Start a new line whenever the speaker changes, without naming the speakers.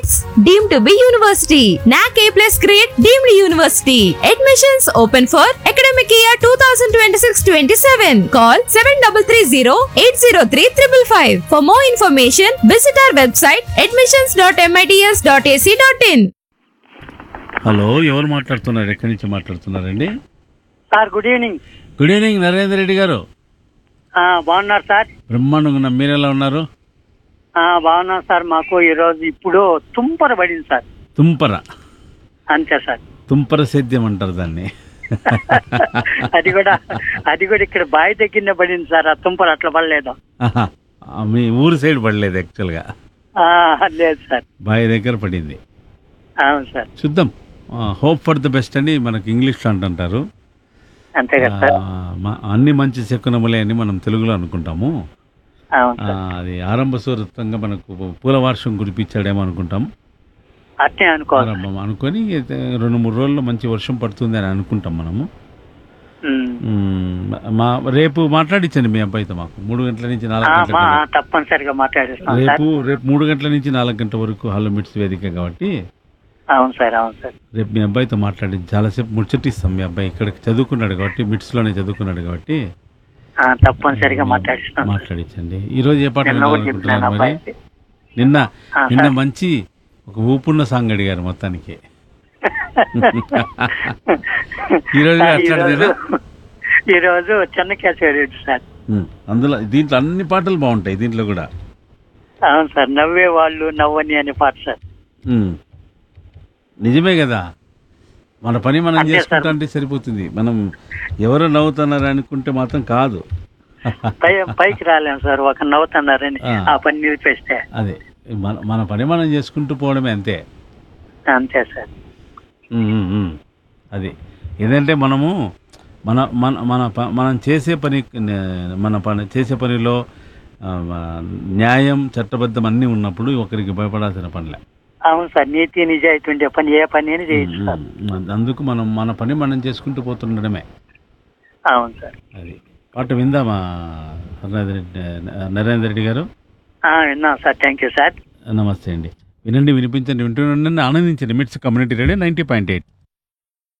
MITS deemed to be university. NAC A plus grade deemed university. Admissions open for academic year 2026-27. Call 7330-803-555. For more information, visit our website admissions.mits.ac.in.
Hello ఎవరు మాట్లాడుతున్నారు ఎక్కడి నుంచి మాట్లాడుతున్నారండి
sir good evening
good evening Narender Reddy garu
ఆ, బాగున్నారు sir
బ్రహ్మాండంగా ఉన్నాం మీరు ఎలా ఉన్నారు
ఆ, బాగున్నాం సార్ మాకు ఈరోజు ఇప్పుడు తుంపర పడింది సార్
తుంపర
అంతే సార్
తుంపర సేద్యం అంటారు దాన్ని
అది కూడా అది కూడా ఇక్కడ బావి దగ్గరనే పడింది సార్ ఆ తుంపర అట్లా పడలేదు
ఆహా. ఆ, మీ ఊరు సైడ్ పడలేదు యాక్చువల్గా
ఆ, లేదు సార్
బావి దగ్గర పడింది
అవును సార్
చూద్దాం హోప్ ఫర్ ద బెస్ట్ అని మనకు ఇంగ్లీష్లో అంటుంటారు
అంతే కదా సార్
ఆ, మ- అన్ని మంచి శకునములే అని మనం తెలుగులో అనుకుంటాము
అవును
ఆ,
సార్
అది ఆరంభ సూరత్వంగా మనకు పూల వర్షం కురిపించాడేమో అనుకుంటాం
అట్నే అనుకోవాలి
ఆరంభం అనుకొని అయితే రెండు మూడు రోజుల్లో మంచి వర్షం పడుతుంది అని అనుకుంటాం మనము
ఉమ్.
మ్మ్. మా రేపు మాట్లాడించండి మీ అబ్బాయితో మాకు మూడు గంటల నుంచి నాలుగు
ఆ,
గంటల
మా
వరకు.
తప్పనిసరిగా మాట్లాడిస్తాం సార్
రేపు రేపు మూడు గంటల నుంచి నాలుగు గంటల వరకు హలో మిట్స్ వేదిక కాబట్టి
అవును సార్ అవును సార్
రేపు మీ అబ్బాయితో మాట్లాడి చాలాసేపు ముచ్చటిస్తాం మీ అబ్బాయి ఇక్కడ చదువుకున్నాడు కాబట్టి మిట్స్లోనే చదువుకున్నాడు కాబట్టి
ఆ, తప్పనిసరిగా మాట్లాడిస్తాం
మాట్లాడించండి ఈ రోజు ఏ పాట
నిన్న కూడా చెప్పినాను
వినాలనుకుంటున్నారు మరి
అబ్బాయికి
నిన్న
ఆ,
నిన్న
సార్.
మంచి ఒక ఊపున్న సాంగ్ అడిగారు మొత్తానికి ఈ రోజు
సార్,
అట్లాంటిదేనా?
ఈరోజు- ఈరోజు చిన్న కేశవ సార్
మ్మ్. అందులో దీంట్లో అన్ని పాటలు బాగుంటాయి దీంట్లో కూడా
అవును సార్ నవ్వే వాళ్ళు నవ్వని అనే పాట సార్
మ్మ్. నిజమే కదా మన పని మనం
అంతే సార్.
చేసుకుంటా అంటే సరిపోతుంది మనం ఎవరు నవ్వుతున్నారు అనుకుంటే మాత్రం కాదు
పై పైకి రాలేము సార్ ఒక నవ్వుతున్నారని
ఆ.
ఆ పని నిలిపేస్తే
అదే మన మన పని మనం చేసుకుంటూ పోవడమే అంతే
అంతే సార్
మ్మ్, మ్మ్, మ్మ్. అది ఏదంటే మనము మన మన మన ప- మనం చేసే పని మన పని చేసే పనిలో ఆ, న్యాయం చట్టబద్ధం అన్నీ ఉన్నప్పుడు ఒకరికి భయపడాల్సిన పనిలే
అవును సార్ నీతి నిజాయితీ ఉండే పని ఏ పని అయినా చేయొచ్చు సార్
మ్మ్. అందుకు మనం మన పని మనం చేసుకుంటూ పోతుండడమే
అవును సార్
అది పాట విందామా నరేంద్ర రెడ్డి నరేంద్ర రెడ్డి గారు
ఆ, విన్నాం సార్ థ్యాంక్ యూ సార్
నమస్తే అండి వినండి వినిపించండి వింటూ ఉండండి ఆనందించండి MITS community radio ninety point eight